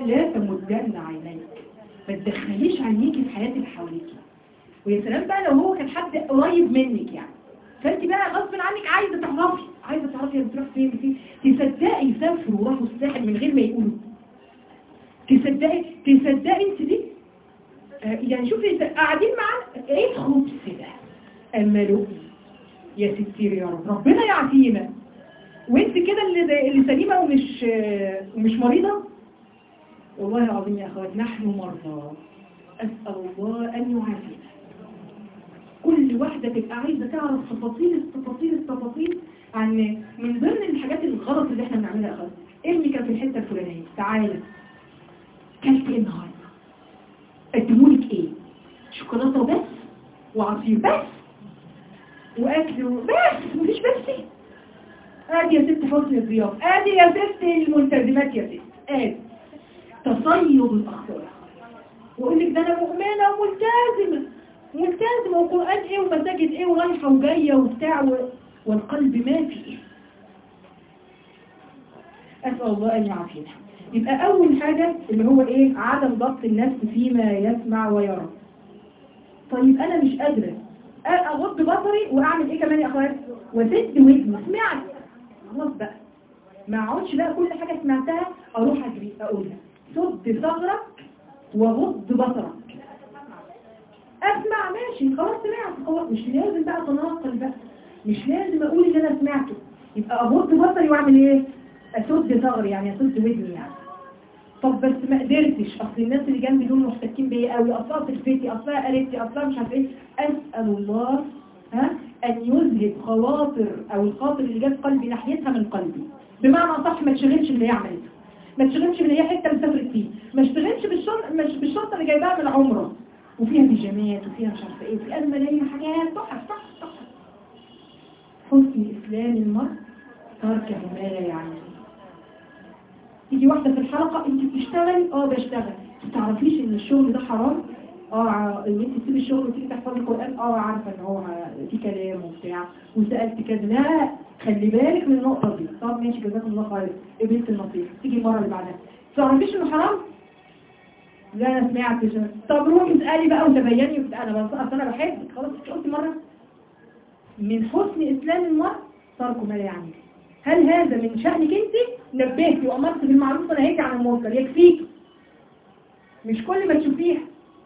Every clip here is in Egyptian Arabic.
لا تمدن عينيك ما تدخليش عينيكي في حياة اللي حواليكي ويا سلام بقى لو هو كان حد قريب منك يعني فانت بقى غصب عنك عايزه تعرفي عايزه تعرفي هي بتروح فين فين تصدقي يسافروا وراحوا الساحل من غير ما يقولوا تصدقي تصدقي انت دي آه، يعني شوفي قاعدين معانا ايه الخبز ده اما لقي يا ستير يا رب ربنا يعافينا وانت كده اللي اللي سليمه ومش آه، ومش مريضه والله العظيم يا اخوات نحن مرضى اسال الله ان يعافينا كل واحدة تبقى عايزة تعرف تفاصيل التفاصيل التفاصيل عن من ضمن الحاجات الغلط اللي احنا بنعملها يا اخوات ابني كان في الحتة الفلانية تعالى كلت ايه النهارده اديهولك ايه شوكولاتة بس وعصير بس واكل بس مفيش بس ادي يا ست حسن الضيافة ادي يا ست الملتزمات يا ست ادي تصيد الاخطار واقول لك ده انا مؤمنة وملتزمة ملتزمة وقرآن ايه ومساجد ايه ورايحة وجاية وبتاع و... والقلب ما فيه أسأل الله أن يعافينا يبقى أول حاجة اللي هو إيه عدم ضبط النفس فيما يسمع ويرى طيب أنا مش قادرة أغض بصري وأعمل إيه كمان يا أخوات وسد ودني سمعت خلاص بقى ما اقعدش بقى كل حاجة سمعتها أروح أجري أقولها سد ثغرك وغض بصرك اسمع ماشي خلاص سمعت خلاص مش لازم بقى تناقل بقى مش لازم اقول اللي انا سمعته يبقى اغض بصري واعمل ايه اسد ثغري يعني اسد ودني يعني طب بس ما قدرتش اصل الناس اللي جنبي دول محتكين بيا قوي اصلا صاحبتي اصلا قريبتي اصلا مش عارفه ايه اسال الله ها ان يذهب خواطر او الخاطر اللي جت قلبي ناحيتها من قلبي بمعنى صح ما تشغلش باللي هي عملته ما تشغلش باللي هي حته اللي سافرت فيه ما اشتغلش بالشنطه مش بالشنطه اللي جايباها من العمره وفيها بيجامات وفيها مش عارفه ايه وفيها ملايين حاجات تحف تحف تحف حسن اسلام المرء تركه ما لا يعني تيجي واحده في الحلقه انت بتشتغلي اه بشتغل ما تعرفيش ان الشغل ده حرام اه ان انت تسيبي الشغل وتيجي تحفظي القران اه عارفه ان هو في كلام وبتاع وسالت كذا لا خلي بالك من النقطه دي طب ماشي جزاكم الله خير قبلت النصيحه تيجي المره اللي بعدها ما تعرفيش انه حرام لا انا سمعت طب روحي اسالي بقى وتبيني وبت... انا بس اصل انا بحبك خلاص مش قلت مره من حسن اسلام المرء ترك ما لا يعني هل هذا من شأنك انت نبهتي وامرت بالمعروف ونهيتي عن المنكر يكفيك مش كل ما تشوفيها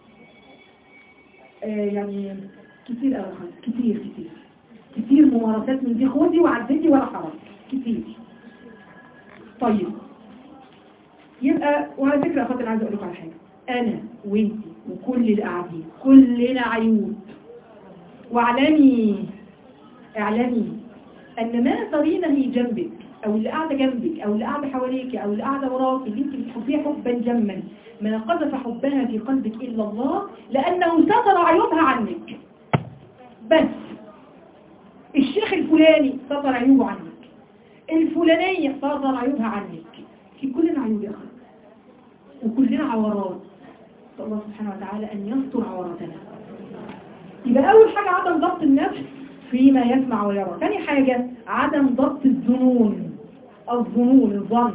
آه يعني كتير قوي كتير كتير كتير ممارسات من دي خدي وعدتي ولا حرام كتير طيب يبقى وعلى فكرة أخواتي عايزة أقول لكم على حاجة أنا وإنتي وكل اللي قاعدين كلنا عيوب واعلمي اعلمي أن ما ترينه جنبك أو اللي قاعدة جنبك أو اللي قاعدة حواليك أو اللي قاعدة وراك اللي أنت بتحبيها حبا جما ما قذف حبها في قلبك إلا الله لأنه ستر عيوبها عنك بس الشيخ الفلاني ستر عيوبه عنك الفلانية ستر عيوبها عنك في كلنا عيوب يا أخي وكلنا عورات نسأل الله سبحانه وتعالى أن يستر عوراتنا يبقى أول حاجة عدم ضبط النفس فيما يسمع ويرى ثاني حاجة عدم ضبط الظنون الظنون الظن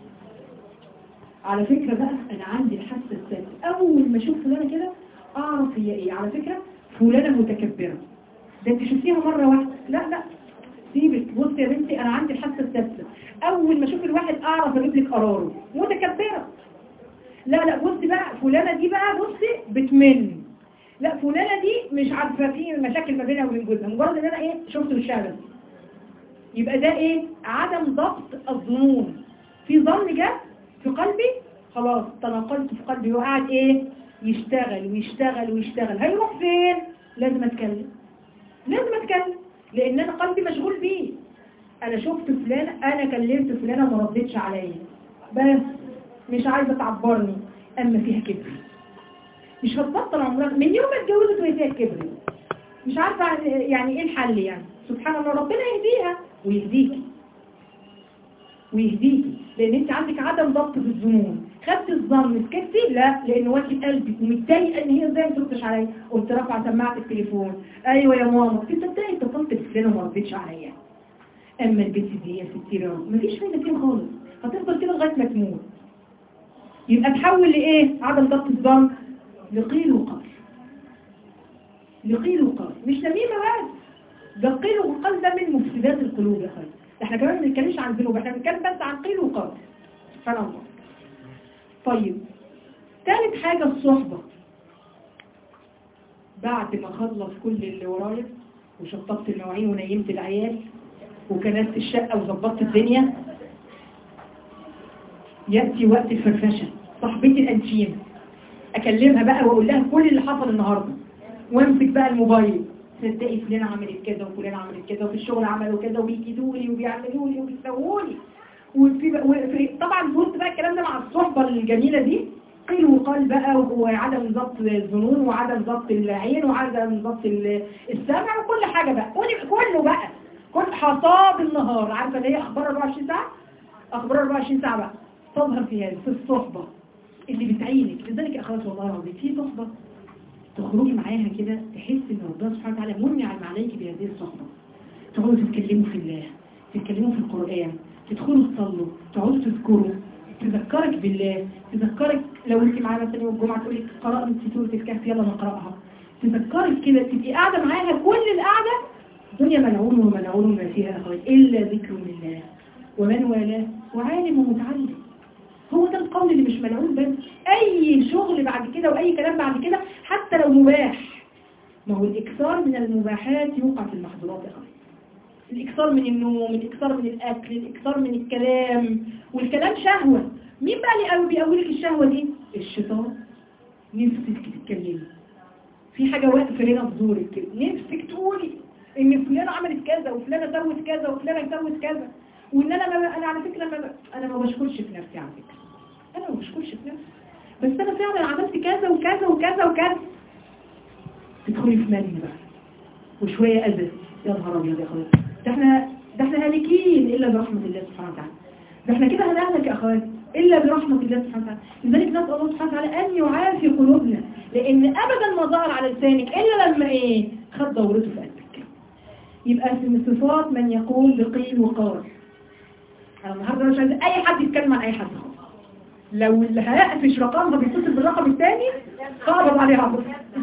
على فكرة بقى أنا عندي الحاسة السادسة أول ما أشوف فلانة كده أعرف هي إيه على فكرة فلانة متكبرة ده أنت شفتيها مرة واحدة لا لا سيبك بصي يا بنتي أنا عندي الحاسة السادسة أول ما أشوف الواحد أعرف أجيب لك قراره متكبرة لا لا بصي بقى فلانة دي بقى بصي بتمن لا فلانة دي مش عارفة في مشاكل ما بينها وبين جوزها مجرد ان انا ايه شفت وشها بس يبقى ده ايه عدم ضبط الظنون في ظن جه في قلبي خلاص تناقلت في قلبي وقعد ايه يشتغل ويشتغل ويشتغل هيروح فين لازم اتكلم لازم اتكلم لان انا قلبي مشغول بيه انا شفت فلانة انا كلمت فلانة ما ردتش عليا بس مش عايزة تعبرني اما فيها كبر مش هتبطل عمرها من يوم ما اتجوزت وهي فيها كبر مش عارفة يعني ايه الحل يعني سبحان الله ربنا يهديها ويهديكي ويهديكي لان انت عندك عدم ضبط في الظنون خدت الظن سكتي لا لان واجه قلبك ومتضايقه ان هي ازاي ما تردش عليا قمت رافعه سماعه التليفون ايوه يا ماما انت ازاي اتصلت بفلانه وما ردتش عليا اما البنت دي يا ستي يا رب مفيش فايده فيها خالص هتفضل كده لغايه ما تموت يبقى تحول لايه عدم ضبط الظن لقيل وقال لقيل وقال مش نميمه بس ده قيل وقال ده من مفسدات القلوب يا خالد احنا كمان ما بنتكلمش عن ذنوب احنا بنتكلم بس عن قيل وقال سبحان الله طيب ثالث حاجة الصحبة بعد ما خلص كل اللي ورايا وشطبت المواعين ونيمت العيال وكنست الشقة وظبطت الدنيا يأتي وقت الفرفشة صاحبتي الأنتيم أكلمها بقى وأقول لها كل اللي حصل النهاردة وامسك بقى الموبايل تصدقي فلانة عملت كذا وفلانة عملت كذا وفي الشغل عملوا كذا وبيكيدوا لي وبيعملوا لي وبيسووا لي وفي بقى وفي طبعا قلت بقى الكلام ده مع الصحبة الجميلة دي قيل وقال بقى وعدم ضبط الظنون وعدم ضبط العين وعدم ضبط ال- السمع وكل حاجة بقى كل- كله بقى كل حصاد النهار عارفة اللي هي أخبار 24 ساعة أخبار 24 ساعة بقى تظهر في هذا في الصحبة اللي بتعينك لذلك يا أخواتي والله العظيم في صحبة تخرجي معاها كده تحس ان ربنا سبحانه وتعالى منعم عليك بهذه الصحبة تقعدوا تتكلموا في الله تتكلموا في القرآن تدخلوا تصلوا تقعدوا تذكروا تذكرك بالله تذكرك لو انت معانا مثلا يوم الجمعة تقول لك قرأنا انت سورة الكهف يلا نقرأها تذكرك كده تبقي قاعدة معاها كل القعدة دنيا ملعون وملعون ما فيها يا اخوات إلا ذكر الله ومن والاه وعالم ومتعلم هو ده القول اللي مش ملعون بس اي شغل بعد كده واي كلام بعد كده حتى لو مباح ما هو الاكثار من المباحات يوقع في المحظورات يا اخوات الاكثار من النوم الاكثار من الاكل الاكثار من الكلام والكلام شهوة مين بقى اللي قوي بيقولك الشهوة دي الشيطان نفسك تتكلمي في حاجة واقفة هنا في زورك كده نفسك تقولي ان فلانة عملت كذا وفلانة سوت كذا وفلانة سوت كذا وان انا ما انا على فكرة ما انا ما بشكرش في نفسي على فكرة انا ما بشكرش في نفسي بس انا فعلا عملت كذا وكذا وكذا وكذا تدخلي في مالي بقى وشوية أذى يا نهار أبيض يا أخوات ده احنا ده احنا هالكين إلا برحمة الله سبحانه وتعالى ده احنا كده هنهلك يا أخوات إلا برحمة الله سبحانه وتعالى لذلك نسأل الله سبحانه وتعالى أن يعافي قلوبنا لأن أبدا ما ظهر على لسانك إلا لما إيه خد دورته في قلبك يبقى من صفات من يقول بقيل وقال أنا النهارده مش عايز أي حد يتكلم عن أي حد خالص لو اللي هيقفش رقمها بيتصل بالرقم الثاني خابط عليها عبط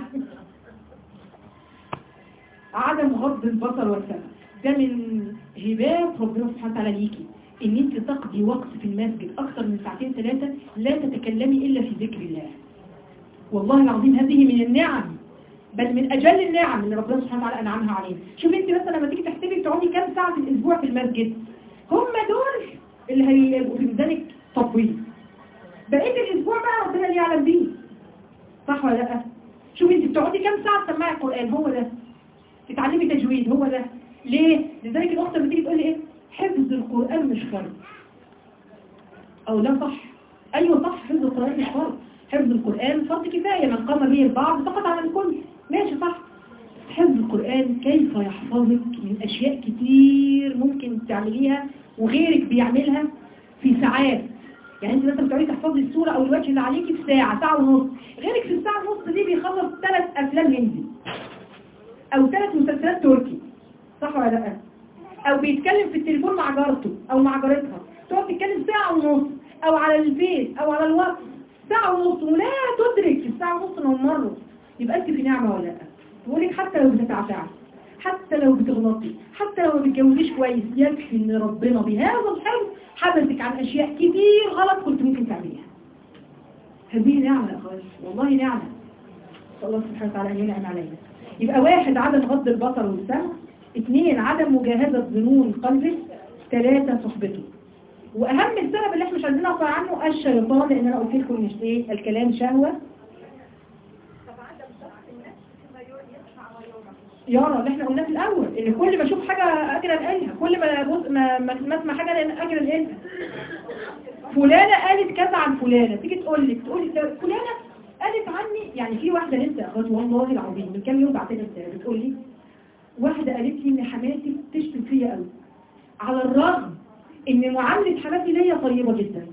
عدم غض البصر والسمع ده من هبات ربنا سبحانه وتعالى ليكي ان انت تقضي وقت في المسجد اكثر من ساعتين ثلاثة لا تتكلمي الا في ذكر الله والله العظيم هذه من النعم بل من اجل النعم اللي ربنا سبحانه وتعالى انعمها علينا شوف انت مثلا لما تيجي تحسبي بتقعدي كام ساعة في الاسبوع في المسجد هم دول اللي هيبقوا في ميزانك تطويل بقية الاسبوع بقى ربنا اللي يعلم بيه صح ولا لا شوف انت بتقعدي كام ساعة تسمعي القرآن هو ده تتعلمي تجويد هو ده ليه لذلك الاخت لما تيجي تقول لي ايه حفظ القرآن مش فرض او لا صح ايوه صح حفظ القرآن مش فرض حفظ القرآن فرض كفاية من قام به البعض فقط على الكل ماشي صح حفظ القرآن كيف يحفظك من اشياء كتير ممكن تعمليها وغيرك بيعملها في ساعات يعني انت مثلا بتقعدي تحفظي السورة او الوجه اللي عليكي في ساعة ساعة ونص غيرك في الساعة ونص دي بيخلص ثلاث افلام هندي او ثلاث مسلسلات تركي صح ولا لا او بيتكلم في التليفون مع جارته او مع جارتها تقعد تتكلم ساعة ونص او على الفيس او على الواتس ساعة ونص ولا تدرك الساعة ونص انهم مروا يبقى انت في نعمة ولا لا بقولك حتى لو بتتعتعي حتى لو بتغلطي حتى لو ما بتجاوبيش كويس يكفي ان ربنا بهذا الحلم حدثك عن اشياء كتير غلط كنت ممكن تعمليها هذه نعمة يا اخواتي والله نعمة نسأل الله سبحانه وتعالى ان ينعم علينا يبقى واحد عدم غض البصر والسمع اثنين عدم مجاهدة ظنون قلبه ثلاثة صحبته واهم السبب اللي احنا مش عايزين نقطع عنه الشيطان لان انا قلت لكم مش ايه الكلام شهوة يارا اللي احنا قلناه في الاول ان كل ما اشوف حاجة اجرى انقلها كل ما بص ما ما ما اسمع حاجة اجرى انقلها فلانة قالت كذا عن فلانة تيجي تقول لك تقول لك فلانة قالت عني يعني في واحدة لسه يا اخوات والله العظيم من كام يوم بعتلي رسالة بتقول لي واحدة قالت لي ان حماتي بتشتم فيا قوي على الرغم ان معاملة حماتي ليا طيبة جدا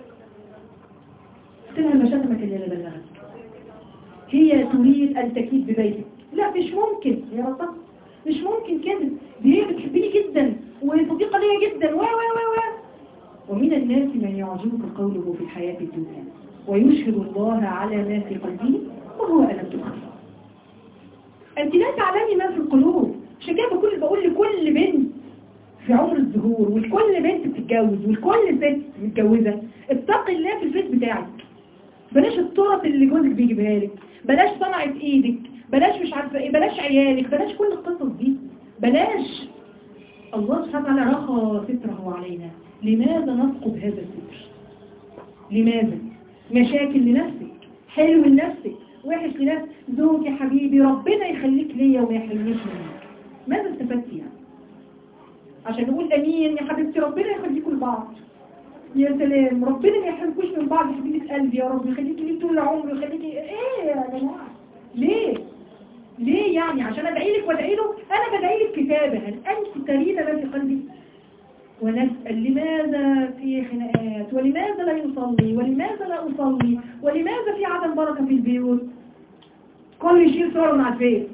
قلت لها ما شتمك اللي انا بلغك هي تريد ان تكيد ببيتك لا مش ممكن يا رب مش ممكن كده دي هي بتحبني جدا وصديقة ليا جدا و و و و ومن الناس من يعجبك قوله في الحياة الدنيا ويشهد الله على ما في قلبه وهو ألم تخفى أنت لا تعلمي ما في القلوب عشان كده بقول بقول لكل بنت في عمر الظهور ولكل بنت بتتجوز ولكل ست متجوزة اتقي الله في البيت بتاعك بلاش الطرق اللي جوزك بيجيبها لك بلاش صنعة ايدك بلاش مش عارفه ايه بلاش عيالك بلاش كل القصص دي بلاش الله سبحانه وتعالى رخى ستره علينا لماذا نفقد هذا الستر لماذا مشاكل لنفسك حلو لنفسك وحش لنفسك زوجي حبيبي ربنا يخليك ليا وما يحرمنيش منك ماذا استفدت يعني عشان نقول امين يا حبيبتي ربنا يخليكم لبعض يا سلام ربنا ما يحرمكوش من بعض يا حبيبه قلبي يا رب يخليكي ليه طول العمر ويخليكي ايه يا جماعه ليه ليه يعني عشان ادعي لك وادعي له انا بدعي لك كتابه هل انت تريد ما في قلبي ونسأل لماذا في خناقات ولماذا لا يصلي ولماذا لا أصلي ولماذا في عدم بركة في البيوت كل يشيل صور من على الفيس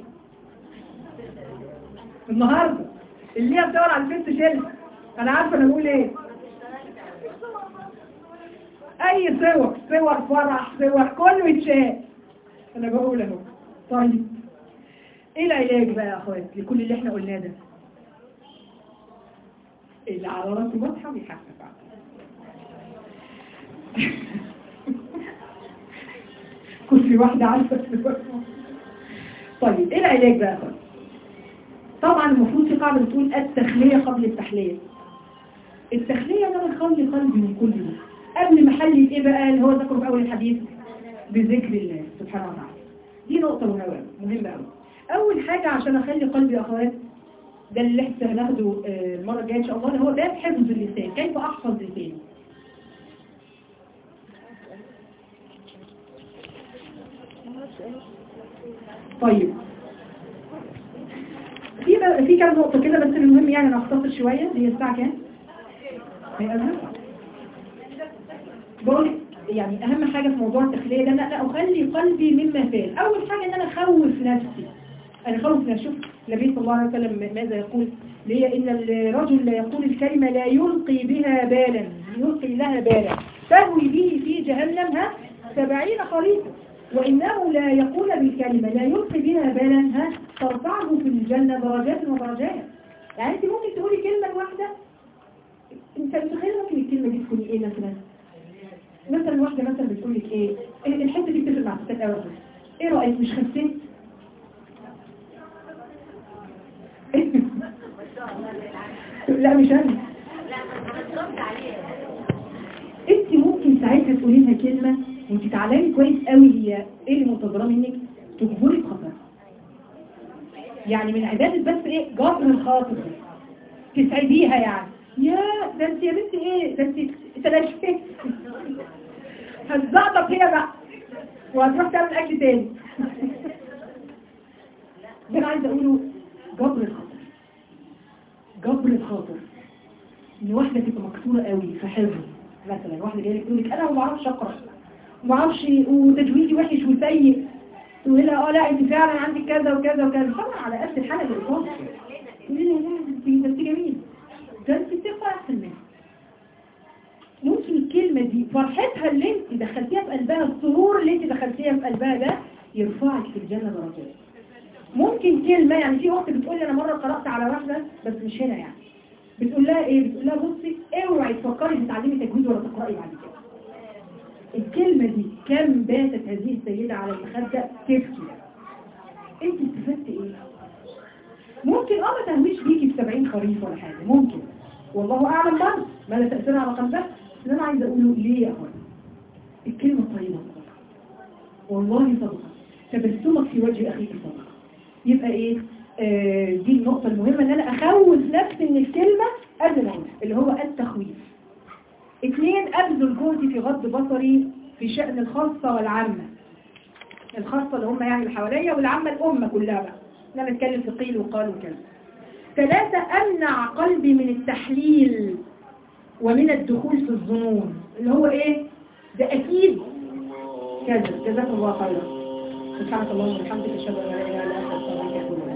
النهاردة اللي هي بتدور على الفيس تشيلها انا عارفة انا بقول ايه اي صور صور فرح صور كله يتشال انا بقول اهو طيب ايه العلاج بقى يا اخوات لكل اللي احنا قلناه ده اللي على راسه واضحه ويحسب كرسي واحدة عارفة طيب ايه العلاج بقى طيب طبعا المفروض في قاعدة بتقول التخلية قبل التحلية التخلية ده بنخلي قلبي من كل ده قبل ما احلي ايه بقى اللي هو ذكره في اول الحديث بذكر الله سبحانه وتعالى دي نقطة مهمة مهمة قوي اول حاجة عشان اخلي قلبي يا اخوات ده اللي لسه هناخده المرة الجاية ان شاء الله هو باب حفظ اللسان كيف احفظ لساني طيب في بقى في كام نقطة كده بس المهم يعني انا اختصر شوية هي الساعة كام؟ هي أهم بقول يعني اهم حاجة في موضوع التخلية ده ان انا اخلي قلبي مما فات اول حاجة ان انا اخوف نفسي انا اخوف نفسي شوف النبي صلى الله عليه وسلم ماذا يقول ليه ان الرجل لا يقول الكلمة لا يلقي بها بالا يلقي لها بالا تهوي به في جهنم ها سبعين خريطا وإنه لا يقول بالكلمة لا يلقي بها بالا ها ترفعه في الجنة درجات ودرجات يعني انت ممكن تقولي كلمة واحدة انت متخيل ممكن الكلمة دي تكون ايه مثلا مثلا واحدة مثلا بتقول لك ايه الحتة دي بتفرق مع ستات قوي ايه رأيك مش خسيت لا مش انا انت ممكن ساعتها تقولي لها كلمة وانت تعلمي كويس قوي هي ايه اللي منتظراه منك تجبري بخطر يعني من عبادة بس ايه جبر الخاطر تسعديها يعني يا ده انت يا بنتي ايه ده انت تلاشفت هتزعطب هي بقى وهتروح تعمل اكل تاني ده انا عايزه اقوله جبر الخاطر جبر الخاطر ان واحده تبقى مكسوره قوي في حفظ مثلا واحده جايه لك تقول لك انا ما بعرفش اقرا ما اعرفش وتجويدي وحش وسيء تقول لها اه لا انت فعلا عندك كذا وكذا وكذا طبعا على قد الحاله اللي قصادك تقول لها لا انت انت جميل ده انت بتقرا احسن منها ممكن الكلمة دي فرحتها اللي انت دخلتيها في قلبها السرور اللي انت دخلتيها في قلبها ده يرفعك في الجنة درجات ممكن كلمة يعني في وقت بتقول لي انا مرة قرأت على واحدة بس مش هنا يعني بتقول لها ايه بتقول لها بصي اوعي تفكري تتعلمي تجويد ولا تقرأي بعد كده الكلمة دي كم باتت هذه السيدة على المخدة تبكي انت استفدت ايه ممكن اه ما تهويش بيكي في 70 خريف ولا حاجة ممكن والله اعلم برضه ماذا تأثيرها على قلبك اللي انا عايزه اقوله ليه يا اخوان الكلمة الطيبة صدقة والله صدقة تبسمك في وجه اخيك صدقة يبقى ايه آه دي النقطة المهمة ان انا اخوف نفسي من الكلمة قبل ما اقولها اللي هو التخويف اثنين ابذل جهدي في غض بصري في شأن الخاصة والعامة الخاصة اللي هم يعني اللي حواليا والعامة الأمة كلها بقى انا نتكلم في قيل وقال وكذا ثلاثة أمنع قلبي من التحليل ومن الدخول في الظنون اللي هو ايه ده أكيد كذا جزاك الله خيرا سبحانك اللهم وبحمدك اشهد ان لا اله الا انت استغفرك واتوب